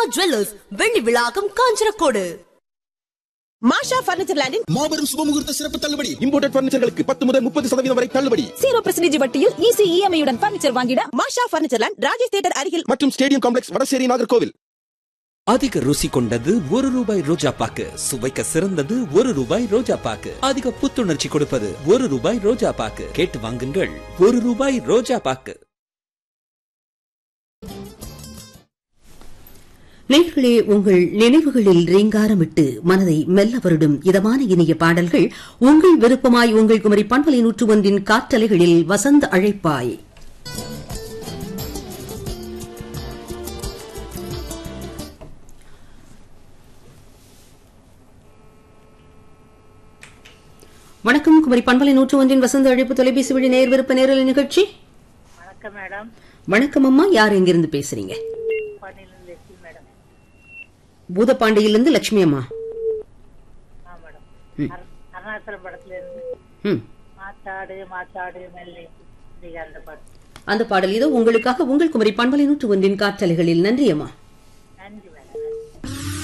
Muthiah jewellers வெள்ளி விழாக்கம் காஞ்சனக்கோடு மாஷா furniture லேண்டின் மாபெரும் சுபமுகூர்த்த சிறப்பு தள்ளுபடி இம்போர்டட் பர்னிச்சர்களுக்கு பத்து முதல் முப்பது சதவீதம் வரை தள்ளுபடி ஜீரோ பர்சன்டேஜ் வட்டியில் ஈஸி இஎம்ஐயுடன் பர்னிச்சர் வாங்கிட Masha furniture land Rajesh theatre அருகில் மற்றும் ஸ்டேடியம் காம்ப்ளெக்ஸ் வடசேரி நாகர்கோவில் அதிக ருசி கொண்டது ஒரு ரூபாய் ரோஜா பாக்கு சுவைக்க சிறந்தது ஒரு ரூபாய் ரோஜா பாக்கு அதிக புத்துணர்ச்சி கொடுப்பது ஒரு ரூபாய் ரோஜா பாக்கு கேட்டு வாங்குங்கள் ஒரு ரூபாய் ரோஜா பாக்கு நேர்களே உங்கள் நினைவுகளில் ரீங்காரமிட்டு மனதை மெல்ல வருடும் இதமான இனிய பாடல்கள் உங்கள் விருப்பமாய் உங்கள் குமரி பண்பலை நூற்று ஒன்றின் காற்றலைகளில் வசந்த அழைப்பாய் வணக்கம் குமரி பண்பலை நூற்று ஒன்றின் வசந்த அழைப்பு தொலைபேசி வழி நேர் விருப்ப நேரலை நிகழ்ச்சி வணக்கம் மேடம் வணக்கம் அம்மா யார் எங்கிருந்து பேசுறீங்க பணியிலிருந்து லட்சுமி மேடம் பூதப்பாண்டியிலிருந்து லட்சுமி அம்மா ஆ மேடம் அரு- அருணாச்சலம் படத்துல இருந்து ம் மாத்தாடு மாத்தாடு மெல்லை இந்த அந்த பாட்டு அந்த பாடல் இதோ உங்களுக்காக உங்கள் குமரி பண்பலை நூற்று ஒன்றின் காற்றலைகளில் நன்றி அம்மா